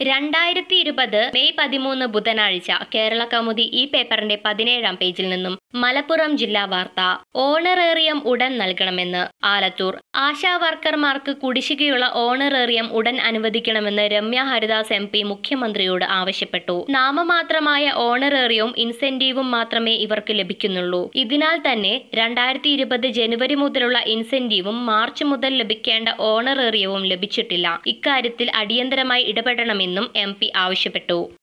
രണ്ടായിരത്തി ഇരുപത് മെയ് പതിമൂന്ന് ബുധനാഴ്ച കേരള കൗമുദി ഈ പേപ്പറിന്റെ പതിനേഴാം പേജിൽ നിന്നും മലപ്പുറം ജില്ലാ വാർത്ത ഓണറേറിയം ഉടൻ നൽകണമെന്ന് ആലത്തൂർ ആശാ വർക്കർമാർക്ക് കുടിശ്ശികയുള്ള ഓണറേറിയം ഉടൻ അനുവദിക്കണമെന്ന് രമ്യ ഹരിദാസ് എം പി മുഖ്യമന്ത്രിയോട് ആവശ്യപ്പെട്ടു നാമമാത്രമായ ഓണറേറിയവും ഇൻസെന്റീവും മാത്രമേ ഇവർക്ക് ലഭിക്കുന്നുള്ളൂ ഇതിനാൽ തന്നെ രണ്ടായിരത്തി ഇരുപത് ജനുവരി മുതലുള്ള ഇൻസെന്റീവും മാർച്ച് മുതൽ ലഭിക്കേണ്ട ഓണറേറിയവും ലഭിച്ചിട്ടില്ല ഇക്കാര്യത്തിൽ അടിയന്തരമായി ഇടപെടണമെന്നും എം പി ആവശ്യപ്പെട്ടു